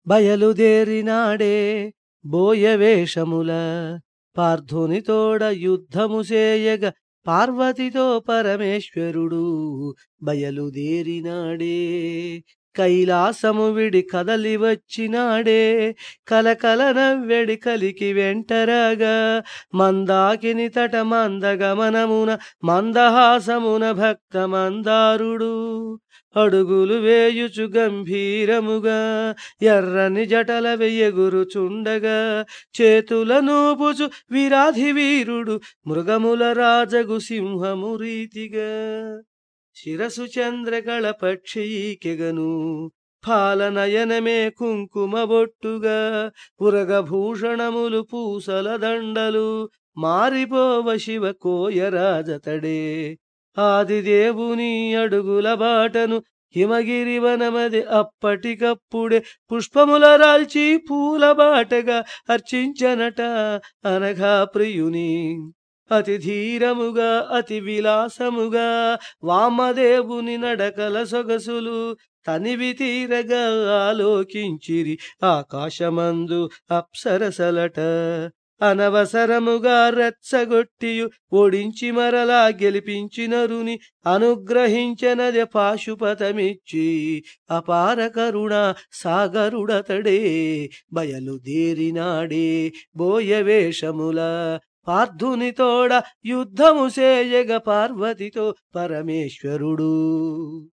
బయలుదేరినాడే బోయవేషముల పార్థునితోడ యుద్ధము చేయగ పార్వతితో పరమేశ్వరుడు బయలుదేరినాడే కైలాసము విడి కదలి వచ్చినాడే కలకల నవ్వెడి కలికి వెంటరాగా మందాకిని తట మందగమనమున మందహాసమున భక్త మందారుడు అడుగులు వేయుచు గంభీరముగా ఎర్రని జటల వెయ్యగురుచుండగా చేతుల నూపుచు విరాధి వీరుడు మృగముల రాజగు సింహము రీతిగా శిరసు చంద్రకళ పక్షీకెగను ఫాలనయనమే కుంకుమ బొట్టుగా పురగభూషణములు పూసల దండలు మారిపోవ శివ కోయరాజతడే ఆదిదేవుని అడుగుల బాటను హిమగిరి వనమది అప్పటికప్పుడే పుష్పముల రాల్చి పూల బాటగా అర్చించనట అనగా ప్రియుని అతి ధీరముగా అతి విలాసముగా వామదేవుని నడకల సొగసులు తనివి తీరగా ఆలోకించిరి ఆకాశమందు అప్సరసలట అనవసరముగా రెచ్చగొట్టియు ఓడించి మరలా గెలిపించినరుని అనుగ్రహించనది పాశుపతమిచ్చి అపార కరుణ సాగరుడతడే బయలుదేరినాడే బోయవేషముల పార్థునితోడ యుద్ధము చేయగ పార్వతితో పరమేశ్వరుడు